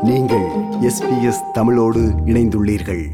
நீங்கள் எஸ்பிஎஸ் தமிழோடு இணைந்துள்ளீர்கள்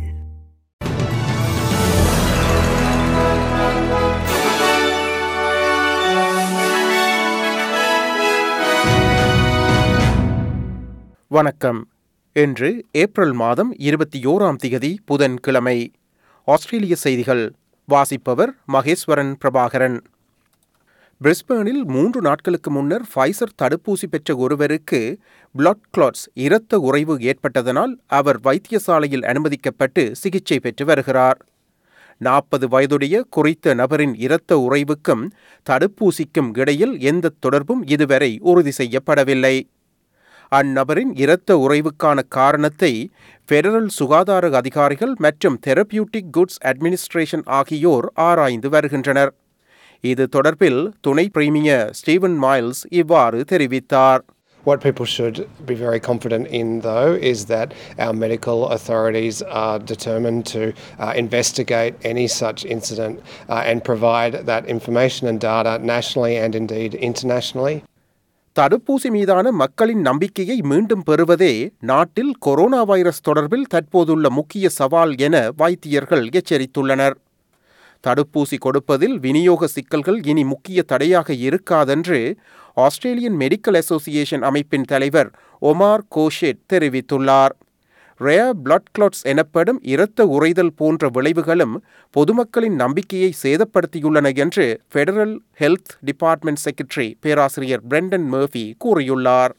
வணக்கம் இன்று ஏப்ரல் மாதம் இருபத்தி ஓராம் திகதி புதன்கிழமை ஆஸ்திரேலிய செய்திகள் வாசிப்பவர் மகேஸ்வரன் பிரபாகரன் பிரிஸ்பேனில் மூன்று நாட்களுக்கு முன்னர் ஃபைசர் தடுப்பூசி பெற்ற ஒருவருக்கு பிளட் கிளாட்ஸ் இரத்த உறைவு ஏற்பட்டதனால் அவர் வைத்தியசாலையில் அனுமதிக்கப்பட்டு சிகிச்சை பெற்று வருகிறார் நாற்பது வயதுடைய குறித்த நபரின் இரத்த உறைவுக்கும் தடுப்பூசிக்கும் இடையில் எந்த தொடர்பும் இதுவரை உறுதி செய்யப்படவில்லை அந்நபரின் இரத்த உறைவுக்கான காரணத்தை பெடரல் சுகாதார அதிகாரிகள் மற்றும் தெரபியூட்டிக் குட்ஸ் அட்மினிஸ்ட்ரேஷன் ஆகியோர் ஆராய்ந்து வருகின்றனர் இது தொடர்பில் துணை பிரீமியர் ஸ்டீவன் மைல்ஸ் இவ்வாறு தெரிவித்தார் What people should be very confident in, though, is that our medical authorities are determined to uh, investigate any such incident uh, and provide that information and data nationally and indeed internationally. தடுப்பூசி மீதான மக்களின் நம்பிக்கையை மீண்டும் பெறுவதே நாட்டில் corona virus தொடர்பில் தற்போதுள்ள முக்கிய சவால் என வைத்தியர்கள் எச்சரித்துள்ளனர் தடுப்பூசி கொடுப்பதில் விநியோக சிக்கல்கள் இனி முக்கிய தடையாக இருக்காதென்று ஆஸ்திரேலியன் மெடிக்கல் அசோசியேஷன் அமைப்பின் தலைவர் ஒமார் கோஷெட் தெரிவித்துள்ளார் ரேர் பிளட் கிளாட்ஸ் எனப்படும் இரத்த உறைதல் போன்ற விளைவுகளும் பொதுமக்களின் நம்பிக்கையை சேதப்படுத்தியுள்ளன என்று ஃபெடரல் ஹெல்த் டிபார்ட்மெண்ட் செக்ரட்டரி பேராசிரியர் பிரெண்டன் மர்ஃபி கூறியுள்ளார்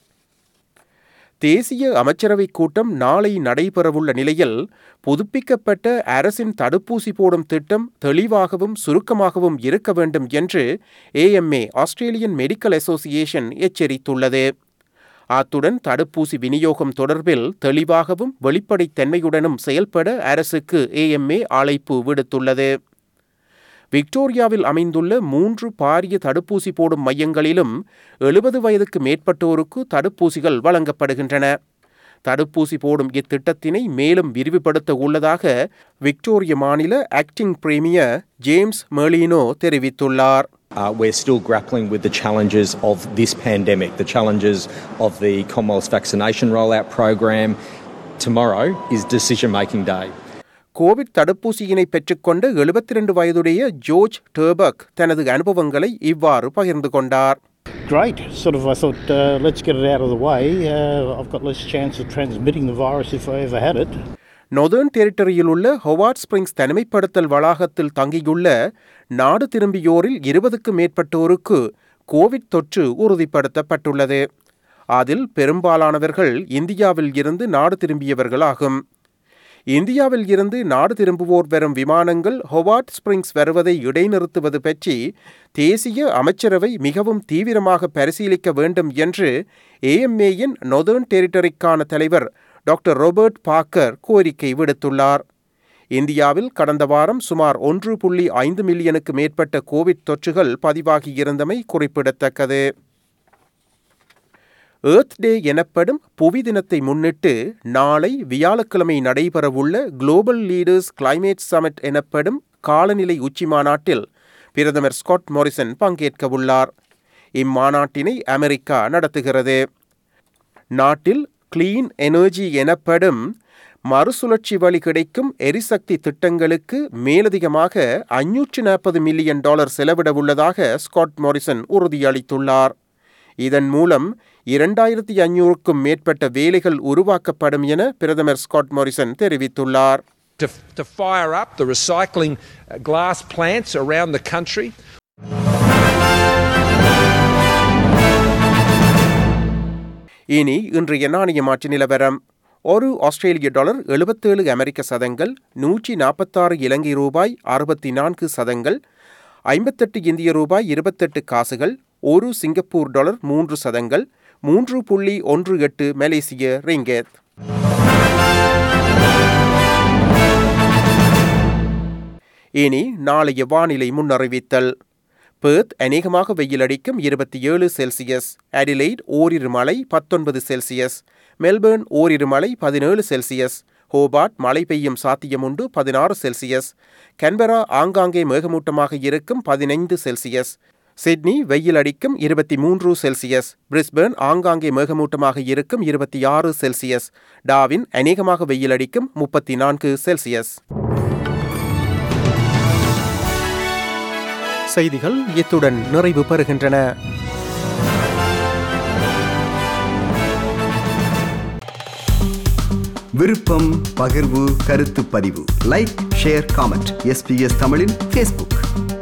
தேசிய அமைச்சரவைக் கூட்டம் நாளை நடைபெறவுள்ள நிலையில் புதுப்பிக்கப்பட்ட அரசின் தடுப்பூசி போடும் திட்டம் தெளிவாகவும் சுருக்கமாகவும் இருக்க வேண்டும் என்று ஏஎம்ஏ ஆஸ்திரேலியன் மெடிக்கல் அசோசியேஷன் எச்சரித்துள்ளது அத்துடன் தடுப்பூசி விநியோகம் தொடர்பில் தெளிவாகவும் வெளிப்படைத்தன்மையுடனும் செயல்பட அரசுக்கு ஏஎம்ஏ அழைப்பு விடுத்துள்ளது விக்டோரியாவில் அமைந்துள்ள மூன்று பாரிய தடுப்பூசி போடும் மையங்களிலும் எழுபது வயதுக்கு மேற்பட்டோருக்கு தடுப்பூசிகள் வழங்கப்படுகின்றன தடுப்பூசி போடும் இத்திட்டத்தினை மேலும் விரிவுபடுத்த உள்ளதாக விக்டோரிய மாநில ஆக்டிங் பிரீமியர் ஜேம்ஸ் மெர்லினோ தெரிவித்துள்ளார் Uh, we're still grappling with the challenges of this pandemic, the challenges of the Commonwealth vaccination rollout program. Tomorrow is decision making day. Covid தடுப்பூசியினை பெற்றுக்கொண்ட எழுபத்தி ரெண்டு வயதுடைய ஜோர்ஜ் டேபக் தனது அனுபவங்களை இவ்வாறு பகிர்ந்து கொண்டார் Great. Sort of, I thought, uh, let's get it out of the way. Uh, I've got less chance of transmitting the virus if I ever had it. Northern டெரிட்டரியில் உள்ள ஹொவார்ட் ஸ்பிரிங்ஸ் தனிமைப்படுத்தல் வளாகத்தில் தங்கியுள்ள நாடு திரும்பியோரில் இருபதுக்கும் மேற்பட்டோருக்கு கோவிட் தொற்று உறுதிப்படுத்தப்பட்டுள்ளது அதில் பெரும்பாலானவர்கள் இந்தியாவில் இருந்து நாடு திரும்பியவர்களாகும் இந்தியாவில் இருந்து நாடு திரும்புவோர் வரும் விமானங்கள் ஹொவார்ட் ஸ்பிரிங்ஸ் வருவதை இடைநிறுத்துவது பற்றி தேசிய அமைச்சரவை மிகவும் தீவிரமாக பரிசீலிக்க வேண்டும் என்று ஏஎம்ஏயின் நொதர்ன் டெரிட்டரிக்கான தலைவர் டாக்டர் ரோபர்ட் பாக்கர் கோரிக்கை விடுத்துள்ளார் இந்தியாவில் கடந்த வாரம் சுமார் ஒன்று புள்ளி ஐந்து மில்லியனுக்கு மேற்பட்ட கோவிட் தொற்றுகள் பதிவாகியிருந்தமை குறிப்பிடத்தக்கது ஏர்த் டே எனப்படும் புவி தினத்தை முன்னிட்டு நாளை வியாழக்கிழமை நடைபெறவுள்ள குளோபல் லீடர்ஸ் கிளைமேட் சமிட் எனப்படும் காலநிலை உச்சி மாநாட்டில் பிரதமர் ஸ்காட் மோரிசன் பங்கேற்கவுள்ளார் இம்மாநாட்டினை அமெரிக்கா நடத்துகிறது நாட்டில் கிளீன் எனர்ஜி எனப்படும் மறுசுழற்சி வழி கிடைக்கும் எரிசக்தி திட்டங்களுக்கு மேலதிகமாக ஐநூற்று நாற்பது மில்லியன் டாலர் செலவிட உள்ளதாக ஸ்காட் மோரிசன் உறுதியளித்துள்ளார் இதன் மூலம் இரண்டாயிரத்தி ஐநூறுக்கும் மேற்பட்ட வேலைகள் உருவாக்கப்படும் என பிரதமர் ஸ்காட் மோரிசன் தெரிவித்துள்ளார் to, to fire up the recycling uh, glass plants around the country. இனி இன்றைய நாணய மாற்று நிலவரம் ஒரு ஆஸ்திரேலிய டாலர் எழுபத்தேழு அமெரிக்க சதங்கள் நூற்றி நாற்பத்தாறு இலங்கை ரூபாய் அறுபத்தி நான்கு சதங்கள் ஐம்பத்தெட்டு இந்திய ரூபாய் இருபத்தெட்டு காசுகள் ஒரு சிங்கப்பூர் டாலர் மூன்று சதங்கள் மூன்று புள்ளி ஒன்று எட்டு மலேசிய ரிங்கெத் இனி நாளைய வானிலை முன்னறிவித்தல் பேர்த் அநேகமாக வெயில் அடிக்கும் இருபத்தி ஏழு செல்சியஸ் அடிலைட் ஓரிரு மழை பத்தொன்பது செல்சியஸ் மெல்பேர்ன் ஓரிரு மழை பதினேழு செல்சியஸ் ஹோபார்ட் மழை பெய்யும் சாத்தியமுண்டு பதினாறு செல்சியஸ் கன்பரா ஆங்காங்கே மேகமூட்டமாக இருக்கும் பதினைந்து செல்சியஸ் சிட்னி வெயில் அடிக்கும் இருபத்தி மூன்று செல்சியஸ் பிரிஸ்பேர்ன் ஆங்காங்கே மேகமூட்டமாக இருக்கும் இருபத்தி ஆறு செல்சியஸ் டாவின் அநேகமாக வெயில் அடிக்கும் முப்பத்தி நான்கு செல்சியஸ் செய்திகள் இத்துடன் நிறைவு பெறுகின்றன விருப்பம் பகிர்வு கருத்து பதிவு லைக் ஷேர் காமெண்ட் எஸ்பிஎஸ் தமிழின் ஃபேஸ்புக்